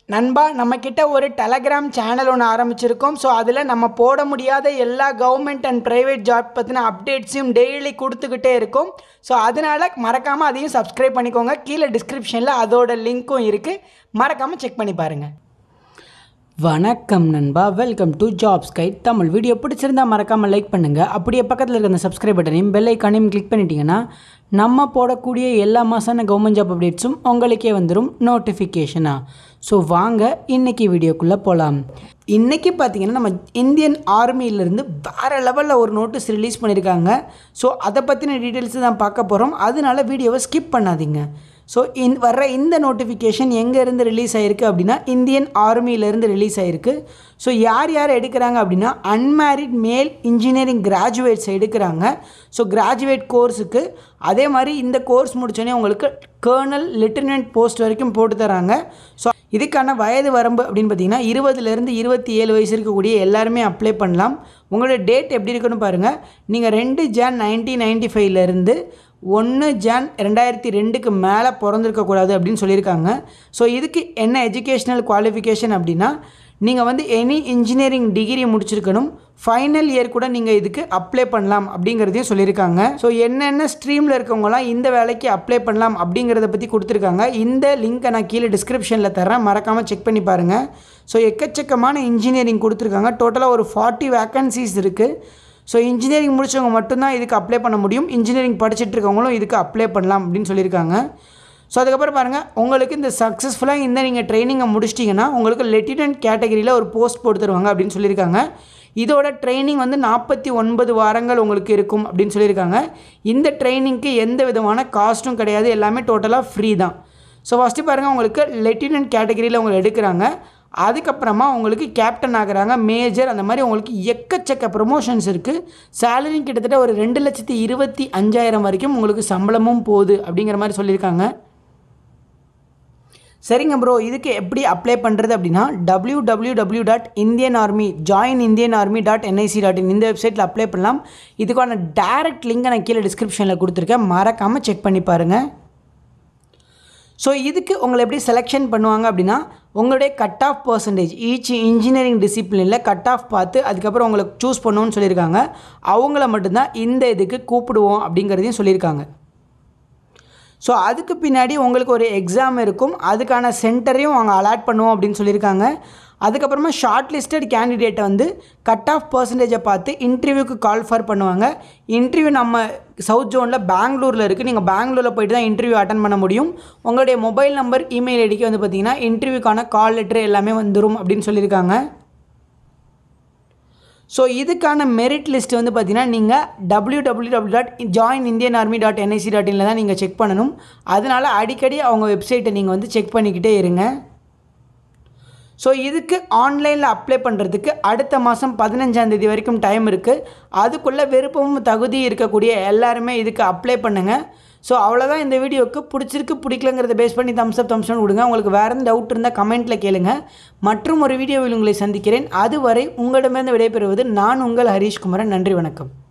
நண்பா நம்மக்கிட்ட ஒரு டெலகிராம் சேனல் ஒன்று ஆரம்பிச்சிருக்கோம் ஸோ அதில் நம்ம போட முடியாத எல்லா கவர்மெண்ட் அண்ட் ப்ரைவேட் ஜாப் பற்றின அப்டேட்ஸையும் டெய்லி கொடுத்துக்கிட்டே இருக்கும் ஸோ அதனால் மறக்காமல் அதையும் சப்ஸ்கிரைப் பண்ணிக்கோங்க கீழே டிஸ்கிரிப்ஷனில் அதோட லிங்க்கும் இருக்குது மறக்காமல் செக் பண்ணி பாருங்கள் வணக்கம் நண்பா welcome to jobs guide Tamil video பிடிச்சிருந்தா மறக்காமல் லைக் பண்ணுங்கள் அப்படியே பக்கத்தில் இருக்க அந்த சப்ஸ்கிரைப் பட்டனையும் பெல் ஐக்கானையும் கிளிக் பண்ணிட்டீங்கன்னா நம்ம போடக்கூடிய எல்லா மாசான கவர்மெண்ட் ஜாப் அப்டேட்ஸும் உங்களுக்கே வந்துடும் நோட்டிஃபிகேஷனாக ஸோ வாங்க இன்றைக்கி வீடியோக்குள்ளே போகலாம் இன்றைக்கி பார்த்தீங்கன்னா நம்ம இந்தியன் ஆர்மியிலேருந்து வேறு லெவலில் ஒரு நோட்டீஸ் ரிலீஸ் பண்ணியிருக்காங்க ஸோ அதை பற்றின டீட்டெயில்ஸ் தான் பார்க்க போகிறோம் அதனால வீடியோவை ஸ்கிப் பண்ணாதீங்க ஸோ இந் வர்ற இந்த நோட்டிஃபிகேஷன் எங்கேருந்து ரிலீஸ் ஆகிருக்கு அப்படின்னா இந்தியன் ஆர்மியிலேருந்து ரிலீஸ் ஆகிருக்கு ஸோ யார் யார் எடுக்கிறாங்க அப்படின்னா அன்மேரிட் மேல் இன்ஜினியரிங் கிராஜுவேட்ஸ் எடுக்கிறாங்க ஸோ கிராஜுவேட் கோர்ஸுக்கு அதே மாதிரி இந்த கோர்ஸ் முடித்தோடனே உங்களுக்கு கேர்னல் லெப்டினன்ட் போஸ்ட் வரைக்கும் போட்டு தராங்க ஸோ இதுக்கான வயது வரம்பு அப்படின்னு பார்த்தீங்கன்னா இருபதுலேருந்து இருபத்தி ஏழு வயசு இருக்கக்கூடிய எல்லாருமே அப்ளை பண்ணலாம் உங்களோட டேட் எப்படி இருக்குன்னு பாருங்கள் நீங்கள் ரெண்டு ஜான் நைன்டீன் நைன்டி ஃபைவ்லேருந்து ஒன்று ஜான் ரெண்டாயிரத்தி ரெண்டுக்கு மேலே பிறந்திருக்கக்கூடாது அப்படின்னு சொல்லியிருக்காங்க ஸோ இதுக்கு என்ன எஜுகேஷ்னல் குவாலிஃபிகேஷன் அப்படின்னா நீங்கள் வந்து எனி இன்ஜினியரிங் டிகிரி முடிச்சிருக்கணும் ஃபைனல் இயர் கூட நீங்கள் இதுக்கு அப்ளை பண்ணலாம் அப்படிங்கிறதையும் சொல்லியிருக்காங்க ஸோ என்னென்ன ஸ்ட்ரீமில் இருக்கவங்களாம் இந்த வேலைக்கு அப்ளை பண்ணலாம் அப்படிங்கிறத பற்றி கொடுத்துருக்காங்க இந்த லிங்க்கை நான் கீழே டிஸ்கிரிப்ஷனில் தரேன் மறக்காமல் செக் பண்ணி பாருங்கள் ஸோ எக்கச்சக்கமான இன்ஜினியரிங் கொடுத்துருக்காங்க டோட்டலாக ஒரு ஃபார்ட்டி வேக்கன்சிஸ் இருக்குது ஸோ இன்ஜினியரிங் முடித்தவங்க மட்டும்தான் இதுக்கு அப்ளை பண்ண முடியும் இன்ஜினியரிங் படிச்சுட்டு இருக்கவங்களும் இதுக்கு அப்ளை பண்ணலாம் அப்படின்னு சொல்லியிருக்காங்க ஸோ அதுக்கப்புறம் பாருங்கள் உங்களுக்கு இந்த சக்ஸஸ்ஃபுல்லாக இந்த நீங்கள் ட்ரைனிங்கை முடிச்சிட்டிங்கன்னா உங்களுக்கு லெப்டினன்ட் கேட்டகரியில் ஒரு போஸ்ட் போட்டு தருவாங்க அப்படின்னு சொல்லியிருக்காங்க இதோட ட்ரைனிங் வந்து நாற்பத்தி ஒன்பது வாரங்கள் உங்களுக்கு இருக்கும் அப்படின்னு சொல்லியிருக்காங்க இந்த ட்ரைனிங்க்கு எந்த விதமான காஸ்ட்டும் கிடையாது எல்லாமே டோட்டலாக ஃப்ரீ தான் ஸோ ஃபஸ்ட்டு பாருங்கள் உங்களுக்கு லெப்டினன்ட் கேட்டகரியில் உங்களை எடுக்கிறாங்க அதுக்கப்புறமா உங்களுக்கு கேப்டன் ஆகுறாங்க மேஜர் அந்த மாதிரி உங்களுக்கு எக்கச்சக்க ப்ரொமோஷன்ஸ் இருக்குது சேலரி கிட்டத்தட்ட ஒரு ரெண்டு லட்சத்தி இருபத்தி அஞ்சாயிரம் வரைக்கும் உங்களுக்கு சம்பளமும் போகுது அப்படிங்கிற மாதிரி சொல்லியிருக்காங்க சரிங்க ப்ரோ இதுக்கு எப்படி அப்ளை பண்ணுறது அப்படின்னா W W W dot Indian army join Indian army dot NIC dot in இந்த வெப்சைட்டில் அப்ளை பண்ணலாம் இதுக்கான டேரக்ட் லிங்கை நான் கீழே டிஸ்கிரிப்ஷனில் கொடுத்துருக்கேன் மறக்காமல் செக் பண்ணி பாருங்கள் ஸோ இதுக்கு உங்களை எப்படி செலெக்ஷன் பண்ணுவாங்க அப்படின்னா உங்களுடைய cut off percentage each engineering டிசிப்ளினில் கட் ஆஃப் பார்த்து அதுக்கப்புறம் உங்களை சூஸ் பண்ணுவோன்னு சொல்லியிருக்காங்க அவங்கள மட்டும்தான் இந்த இதுக்கு கூப்பிடுவோம் அப்படிங்கிறதையும் சொல்லியிருக்காங்க ஸோ அதுக்கு பின்னாடி உங்களுக்கு ஒரு எக்ஸாம் இருக்கும் அதுக்கான சென்டரையும் அவங்க அலாட் பண்ணுவோம் அப்படின்னு சொல்லியிருக்காங்க அதுக்கப்புறமா ஷார்ட் லிஸ்டட் கேண்டிடேட்டை வந்து கட் ஆஃப் பர்சன்டேஜை பார்த்து இன்டர்வியூக்கு கால் ஃபார் பண்ணுவாங்க இன்டர்வியூ நம்ம சவுத் ஜோனில் பெங்களூரில் இருக்குது நீங்கள் பெங்களூரில் போயிட்டு தான் இன்டர்வியூ அட்டன் பண்ண முடியும் உங்களுடைய மொபைல் நம்பர் இமெயில் ஐடிக்கு வந்து பார்த்தீங்கன்னா இன்டர்வியூக்கான கால் லெட்டர் எல்லாமே வந்துடும் அப்படின்னு சொல்லியிருக்காங்க ஸோ இதுக்கான மெரிட் லிஸ்ட் வந்து பார்த்தீங்கன்னா நீங்கள் W W W dot join Indian army dot NIC dot இனில் தான் நீங்கள் செக் பண்ணணும் அதனால் அடிக்கடி அவங்க வெப்சைட்டை நீங்கள் வந்து செக் பண்ணிக்கிட்டே இருங்க ஸோ இதுக்கு ஆன்லைனில் அப்ளை பண்ணுறதுக்கு அடுத்த மாதம் பதினஞ்சாந்தேதி வரைக்கும் டைம் இருக்குது அதுக்குள்ளே விருப்பமும் தகுதி இருக்கக்கூடிய எல்லாருமே இதுக்கு அப்ளை பண்ணுங்கள் ஸோ அவ்வளோதான் இந்த வீடியோவுக்கு பிடிச்சிருக்கு பிடிக்கலங்கிறத பேஸ் பண்ணி தம்ஸ் அப் தம்ஸ் கொடுங்க உங்களுக்கு வேறு எந்த டவுட் இருந்தால் கமெண்ட்டில் கேளுங்க மற்றும் ஒரு வீடியோவில் உங்களை சந்திக்கிறேன் அதுவரை உங்களிடமிருந்து விடைபெறுவது நான் உங்கள் ஹரீஷ் குமரன் நன்றி வணக்கம்